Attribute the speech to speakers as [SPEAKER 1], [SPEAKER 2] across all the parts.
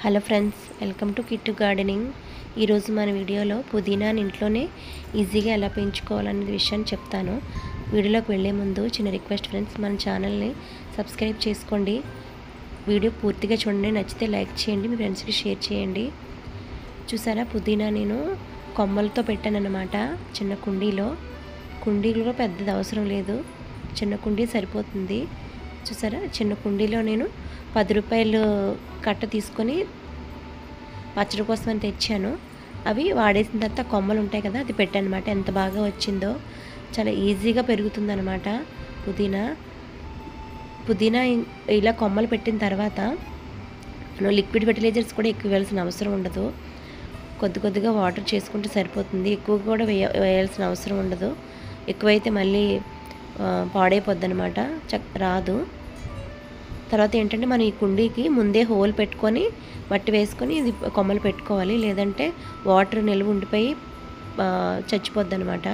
[SPEAKER 1] hello friends welcome to Kittu gardening ఈరోజు మన వీడియోలో పుదీనాని ఇంట్లోనే ఈజీగా ఎలా పెంచుకోవాలనే విషయాన్ని చెప్తాను వీడియోలోకి వెళ్ళే ముందు చిన్న రిక్వెస్ట్ ఫ్రెండ్స్ మన ఛానల్ని సబ్స్క్రైబ్ చేసుకోండి వీడియో పూర్తిగా చూడండి నచ్చితే లైక్ చేయండి మీ ఫ్రెండ్స్కి షేర్ చేయండి చూసారా పుదీనా నేను కొమ్మలతో పెట్టానన్నమాట చిన్న కుండీలో కుండీలో పెద్దది అవసరం లేదు చిన్న కుండీ సరిపోతుంది చూసారా చిన్న కుండీలో నేను పది రూపాయలు కట్ట తీసుకొని పచ్చడి కోసం అని తెచ్చాను అవి వాడేసిన తర్వాత కొమ్మలు ఉంటాయి కదా అది పెట్టాను అనమాట ఎంత బాగా వచ్చిందో చాలా ఈజీగా పెరుగుతుందన్నమాట పుదీనా పుదీనా ఇ- ఇలా కొమ్మలు పెట్టిన తర్వాత మనం లిక్విడ్ ఫెర్టిలైజర్స్ కూడా ఎక్కువ వేయాల్సిన అవసరం ఉండదు కొద్ది కొద్దిగా వాటర్ చేసుకుంటే సరిపోతుంది ఎక్కువ కూడా వేయ వేయాల్సిన అవసరం ఉండదు ఎక్కువైతే మళ్ళీ ఆ, పాడైపోద్ది అనమాట చక్ రాదు తర్వాత ఏంటంటే మనం ఈ కుండీకి ముందే హోల్ పెట్టుకొని మట్టి వేసుకొని ఇది కొమ్మలు పెట్టుకోవాలి లేదంటే వాటర్ నిల్వ ఉండిపోయి ఆ, చచ్చిపోద్ది అనమాట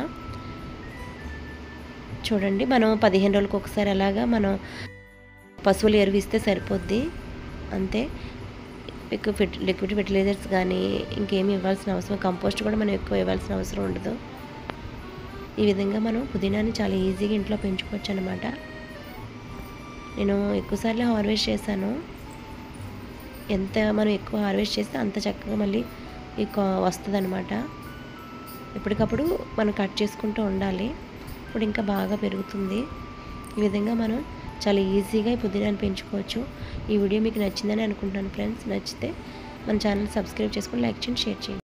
[SPEAKER 1] చూడండి మనం పదిహేను రోజులకు ఒకసారి అలాగా మనం పశువులు ఎరువు ఇస్తే సరిపోద్ది అంతే ఎక్కువ ఫెట్ లిక్విడ్ ఫెర్టిలైజర్స్ కానీ ఇంకేమి ఇవ్వాల్సిన అవసరం కంపోస్ట్ కూడా మనం ఎక్కువ ఇవ్వాల్సిన అవసరం ఉండదు ఈ విధంగా మనం పుదీనాని చాలా ఈజీగా ఇంట్లో పెంచుకోవచ్చు అనమాట నేను ఎక్కువసార్లు హార్వెస్ట్ చేశాను ఎంత మనం ఎక్కువ హార్వెస్ట్ చేస్తే అంత చక్కగా మళ్ళీ ఎక్కువ వస్తుంది అనమాట ఎప్పటికప్పుడు మనం కట్ చేసుకుంటూ ఉండాలి ఇప్పుడు ఇంకా బాగా పెరుగుతుంది ఈ విధంగా మనం చాలా ఈజీగా ఈ పుదీనాన్ని పెంచుకోవచ్చు ఈ వీడియో మీకు నచ్చిందని అనుకుంటున్నాను ఫ్రెండ్స్ నచ్చితే మన ఛానల్ సబ్స్క్రైబ్ చేసుకొని లైక్ చేయండి షేర్ చేయండి